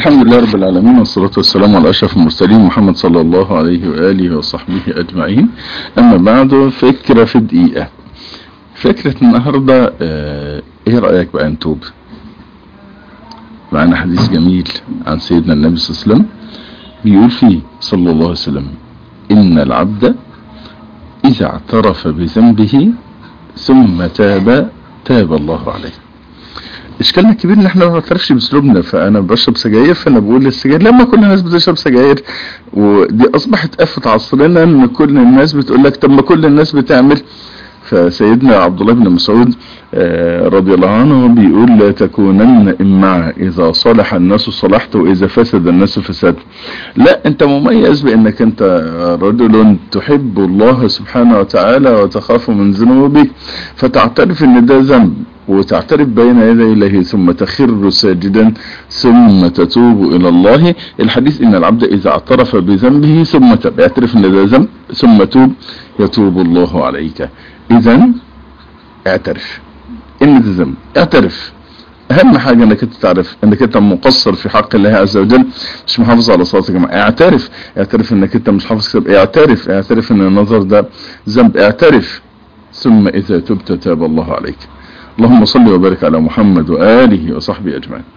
الحمد لله رب العالمين والصلاة والسلام على أشرف المرسلين محمد صلى الله عليه وآله وصحبه أجمعين أما بعد فكرة في دقيقة فكرة النهاردة آه، إيه رأيك بقى نتوب معنا حديث جميل عن سيدنا النبي صلى الله عليه وسلم بيقول فيه صلى الله عليه وسلم إن العبد إذا اعترف بذنبه ثم تاب تاب الله عليه اشكالنا الكبير ان احنا ما بنعترفش باسلوبنا فانا بشرب سجاير فانا بقول للسجاير لما كل الناس بتشرب سجاير ودي اصبحت افة عصرنا ان كل الناس بتقول لك طب ما كل الناس بتعمل فسيدنا عبد الله بن مسعود آه، رضي الله عنه بيقول لا تكونن إمعا إذا صلح الناس صلحت وإذا فسد الناس فسدت لا أنت مميز بأنك أنت رجل تحب الله سبحانه وتعالى وتخاف من ذنوبك فتعترف أن ده ذنب وتعترف بين يدي الله ثم تخر ساجدا ثم تتوب إلى الله الحديث إن العبد إذا اعترف بذنبه ثم تاب يعترف أن ده ذنب ثم توب يتوب الله عليك إذا اعترف ان ده ذنب اعترف اهم حاجة انك انت تعرف انك انت مقصر في حق الله عز وجل مش محافظ على صلاتك يا جماعة اعترف اعترف انك انت مش حافظ كتاب اعترف اعترف ان النظر ده ذنب اعترف ثم اذا تبت تاب الله عليك اللهم صل وبارك على محمد وآله وصحبه اجمعين